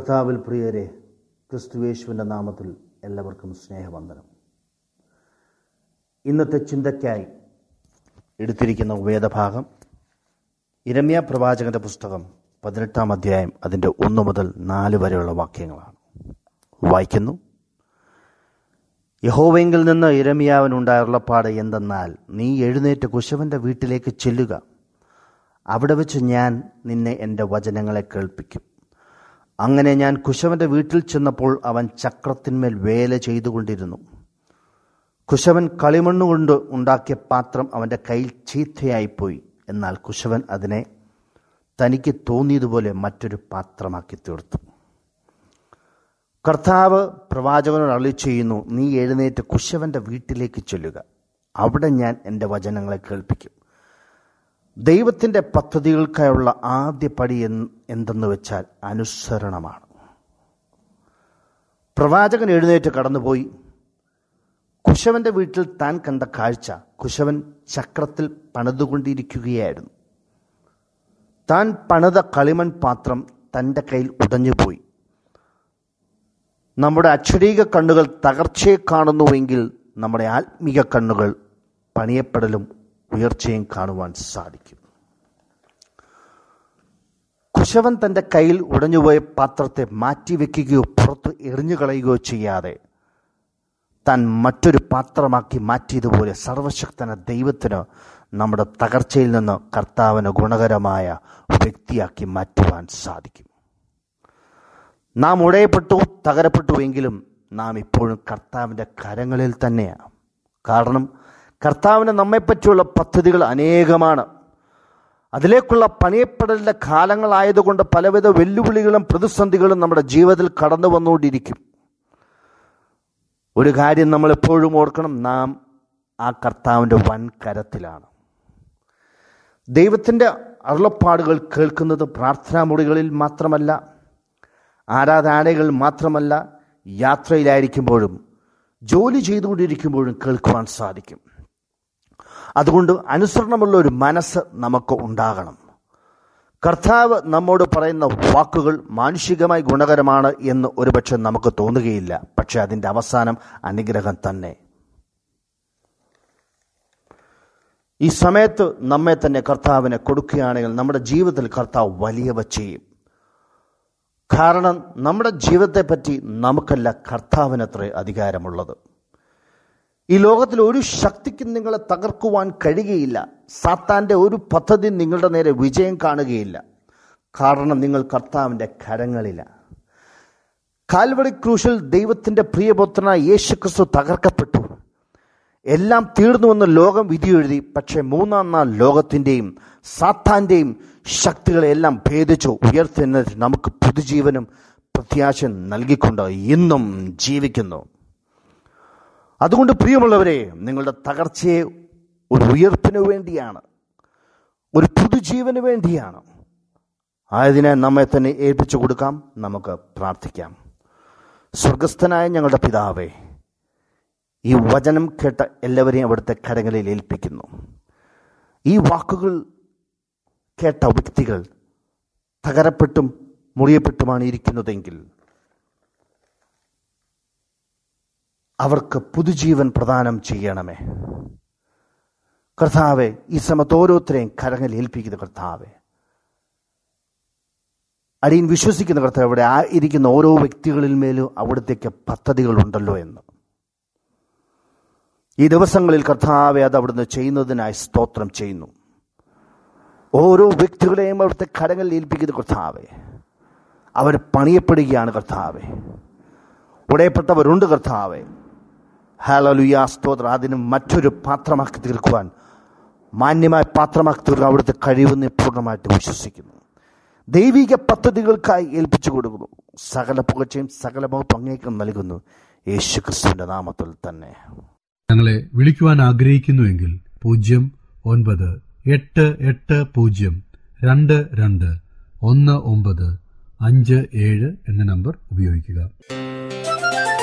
കർത്താവിൽ പ്രിയരെ ക്രിസ്തുവേശുവിൻ്റെ നാമത്തിൽ എല്ലാവർക്കും സ്നേഹവന്ദനം ഇന്നത്തെ ചിന്തയ്ക്കായി എടുത്തിരിക്കുന്ന വേദഭാഗം ഇരമ്യ പ്രവാചകന്റെ പുസ്തകം പതിനെട്ടാം അധ്യായം അതിൻ്റെ ഒന്ന് മുതൽ നാല് വരെയുള്ള വാക്യങ്ങളാണ് വായിക്കുന്നു യഹോവെങ്കിൽ നിന്ന് ഇരമിയാവിനുണ്ടായ ഉള്ളപ്പാട് എന്തെന്നാൽ നീ എഴുന്നേറ്റ് കുശവന്റെ വീട്ടിലേക്ക് ചെല്ലുക അവിടെ വെച്ച് ഞാൻ നിന്നെ എൻ്റെ വചനങ്ങളെ കേൾപ്പിക്കും അങ്ങനെ ഞാൻ കുശവന്റെ വീട്ടിൽ ചെന്നപ്പോൾ അവൻ ചക്രത്തിന്മേൽ വേല ചെയ്തുകൊണ്ടിരുന്നു കുശവൻ കളിമണ്ണുകൊണ്ട് ഉണ്ടാക്കിയ പാത്രം അവൻ്റെ കയ്യിൽ ചീത്തയായിപ്പോയി എന്നാൽ കുശവൻ അതിനെ തനിക്ക് തോന്നിയതുപോലെ മറ്റൊരു പാത്രമാക്കി തീർത്തു കർത്താവ് പ്രവാചകനോട് അളി ചെയ്യുന്നു നീ എഴുന്നേറ്റ് കുശവന്റെ വീട്ടിലേക്ക് ചെല്ലുക അവിടെ ഞാൻ എൻ്റെ വചനങ്ങളെ കേൾപ്പിക്കും ദൈവത്തിൻ്റെ പദ്ധതികൾക്കായുള്ള ആദ്യ പടി എന്തെന്ന് വെച്ചാൽ അനുസരണമാണ് പ്രവാചകൻ എഴുന്നേറ്റ് കടന്നുപോയി കുശവന്റെ വീട്ടിൽ താൻ കണ്ട കാഴ്ച കുശവൻ ചക്രത്തിൽ പണിതുകൊണ്ടിരിക്കുകയായിരുന്നു താൻ പണിത കളിമൺ പാത്രം തൻ്റെ കയ്യിൽ ഉടഞ്ഞുപോയി നമ്മുടെ അക്ഷരീക കണ്ണുകൾ തകർച്ചയെ കാണുന്നുവെങ്കിൽ നമ്മുടെ ആത്മീക കണ്ണുകൾ പണിയപ്പെടലും ഉയർച്ചയും കാണുവാൻ സാധിക്കും കുശവൻ തൻ്റെ കയ്യിൽ ഉടഞ്ഞുപോയ പാത്രത്തെ മാറ്റിവെക്കുകയോ പുറത്ത് എറിഞ്ഞു കളയുകയോ ചെയ്യാതെ താൻ മറ്റൊരു പാത്രമാക്കി മാറ്റിയതുപോലെ സർവശക്തന ദൈവത്തിന് നമ്മുടെ തകർച്ചയിൽ നിന്ന് കർത്താവിന് ഗുണകരമായ വ്യക്തിയാക്കി മാറ്റുവാൻ സാധിക്കും നാം ഉടയപ്പെട്ടു തകരപ്പെട്ടുവെങ്കിലും നാം ഇപ്പോഴും കർത്താവിൻ്റെ കരങ്ങളിൽ തന്നെയാണ് കാരണം കർത്താവിന് നമ്മെപ്പറ്റിയുള്ള പദ്ധതികൾ അനേകമാണ് അതിലേക്കുള്ള പണിയപ്പെടലിൻ്റെ കാലങ്ങളായതുകൊണ്ട് പലവിധ വെല്ലുവിളികളും പ്രതിസന്ധികളും നമ്മുടെ ജീവിതത്തിൽ കടന്നു വന്നുകൊണ്ടിരിക്കും ഒരു കാര്യം നമ്മൾ എപ്പോഴും ഓർക്കണം നാം ആ കർത്താവിൻ്റെ വൻ കരത്തിലാണ് ദൈവത്തിൻ്റെ അരുളപ്പാടുകൾ കേൾക്കുന്നത് പ്രാർത്ഥനാ മുറികളിൽ മാത്രമല്ല ആരാധനകൾ മാത്രമല്ല യാത്രയിലായിരിക്കുമ്പോഴും ജോലി ചെയ്തുകൊണ്ടിരിക്കുമ്പോഴും കേൾക്കുവാൻ സാധിക്കും അതുകൊണ്ട് അനുസരണമുള്ള ഒരു മനസ്സ് നമുക്ക് ഉണ്ടാകണം കർത്താവ് നമ്മോട് പറയുന്ന വാക്കുകൾ മാനുഷികമായി ഗുണകരമാണ് എന്ന് ഒരുപക്ഷെ നമുക്ക് തോന്നുകയില്ല പക്ഷെ അതിൻ്റെ അവസാനം അനുഗ്രഹം തന്നെ ഈ സമയത്ത് നമ്മെ തന്നെ കർത്താവിനെ കൊടുക്കുകയാണെങ്കിൽ നമ്മുടെ ജീവിതത്തിൽ കർത്താവ് വലിയവ ചെയ്യും കാരണം നമ്മുടെ ജീവിതത്തെപ്പറ്റി നമുക്കല്ല കർത്താവിനത്രേ അധികാരമുള്ളത് ഈ ലോകത്തിൽ ഒരു ശക്തിക്കും നിങ്ങളെ തകർക്കുവാൻ കഴിയുകയില്ല സാത്താൻ്റെ ഒരു പദ്ധതി നിങ്ങളുടെ നേരെ വിജയം കാണുകയില്ല കാരണം നിങ്ങൾ കർത്താവിൻ്റെ കരങ്ങളില്ല കാൽവടി ക്രൂശിൽ ദൈവത്തിൻ്റെ പ്രിയപുത്രനായ യേശു ക്രിസ്തു തകർക്കപ്പെട്ടു എല്ലാം തീർന്നുവെന്ന് ലോകം വിധി എഴുതി പക്ഷേ മൂന്നാം നാൾ ലോകത്തിൻ്റെയും സാത്താൻ്റെയും ശക്തികളെ എല്ലാം ഭേദിച്ചു ഉയർത്തുന്നതിന് നമുക്ക് പുതുജീവനും പ്രത്യാശ നൽകിക്കൊണ്ട് ഇന്നും ജീവിക്കുന്നു അതുകൊണ്ട് പ്രിയമുള്ളവരെ നിങ്ങളുടെ തകർച്ചയെ ഒരു ഉയർപ്പിന് വേണ്ടിയാണ് ഒരു പുതുജീവന് വേണ്ടിയാണ് ആയതിനെ നമ്മെ തന്നെ ഏൽപ്പിച്ചു കൊടുക്കാം നമുക്ക് പ്രാർത്ഥിക്കാം സ്വർഗസ്ഥനായ ഞങ്ങളുടെ പിതാവേ ഈ വചനം കേട്ട എല്ലാവരെയും അവിടുത്തെ കരങ്ങളിൽ ഏൽപ്പിക്കുന്നു ഈ വാക്കുകൾ കേട്ട വ്യക്തികൾ തകരപ്പെട്ടും മുറിയപ്പെട്ടുമാണ് ഇരിക്കുന്നതെങ്കിൽ അവർക്ക് പുതുജീവൻ പ്രദാനം ചെയ്യണമേ കർത്താവെ ഈ സമയത്ത് ഓരോരുത്തരെയും കരങ്ങൾ ഏൽപ്പിക്കുന്ന കർത്താവെ അടിയൻ വിശ്വസിക്കുന്ന കർത്താവ് ഇവിടെ ആ ഇരിക്കുന്ന ഓരോ വ്യക്തികളിൽ മേലും അവിടത്തേക്ക് പദ്ധതികളുണ്ടല്ലോ എന്ന് ഈ ദിവസങ്ങളിൽ കർത്താവെ അത് അവിടുന്ന് ചെയ്യുന്നതിനായി സ്തോത്രം ചെയ്യുന്നു ഓരോ വ്യക്തികളെയും അവിടുത്തെ കരങ്ങളിൽ ഏൽപ്പിക്കുന്ന കർത്താവെ അവർ പണിയപ്പെടുകയാണ് കർത്താവെ ഉടയപ്പെട്ടവരുണ്ട് കർത്താവെ ഹാലലുയാ സ്തോത്ര അതിന് മറ്റൊരു പാത്രമാക്കി തീർക്കുവാൻ മാന്യമായ പാത്രമാക്കി തീർക്കാൻ അവിടുത്തെ കഴിവെന്ന് പൂർണ്ണമായിട്ട് വിശ്വസിക്കുന്നു ദൈവിക പദ്ധതികൾക്കായി ഏൽപ്പിച്ചു കൊടുക്കുന്നു സകല പുകച്ചയും സകല പങ്കേക്കും നൽകുന്നു യേശു ക്രിസ്തുവിന്റെ നാമത്തിൽ തന്നെ ഞങ്ങളെ വിളിക്കുവാൻ ആഗ്രഹിക്കുന്നുവെങ്കിൽ പൂജ്യം ഒൻപത് എട്ട് എട്ട് പൂജ്യം രണ്ട് രണ്ട് ഒന്ന് ഒമ്പത് അഞ്ച് ഏഴ് എന്ന നമ്പർ ഉപയോഗിക്കുക